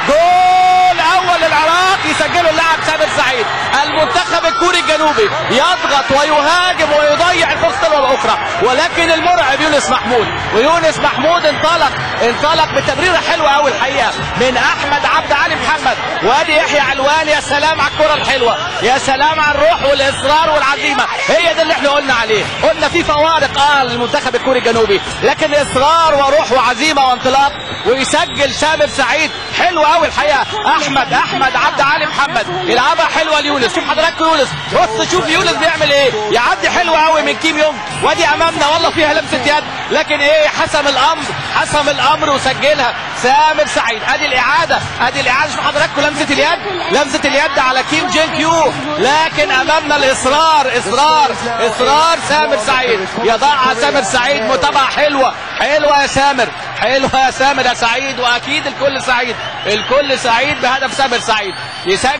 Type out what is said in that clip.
جول اول للعراق يسجله اللاعب سامر سعيد المنتخب الكوري الجنوبي يضغط ويهاجم ويضيع الفرصه الاخرى ولكن المرعب يونس محمود ويونس محمود انطلق انطلق بتمريره حلوه قوي الحقيقه من احمد عبد علي محمد وادي يحيى علوان يا سلام على الكره الحلوه يا سلام على الروح والاصرار والعزيمه هي ده اللي احنا قلنا عليه قلنا في فوارق اه للمنتخب الكوري الجنوبي لكن اصرار وروح وعزيمه وانطلاق ويسجل سامر سعيد حلو قوي الحقيقه احمد احمد عبد علي محمد يلعبها حلوه ليونس شوف حضراتكم يونس بص شوف يونس بيعمل ايه يعدي حلو قوي من كيم يونج وادي امامنا والله فيها لمسه يد لكن ايه حسم الامر حسم الامر وسجلها سامر سعيد ادي الاعاده ادي الاعاده شوف حضراتكم لمسه اليد لمسه اليد على كيم جين كيو لكن امامنا الاصرار اصرار اصرار سامر سعيد يضعها سامر سعيد متابعه حلوه حلوه يا سامر حلوه يا سامر يا سعيد واكيد الكل سعيد الكل سعيد بهدف سامر سعيد يسجل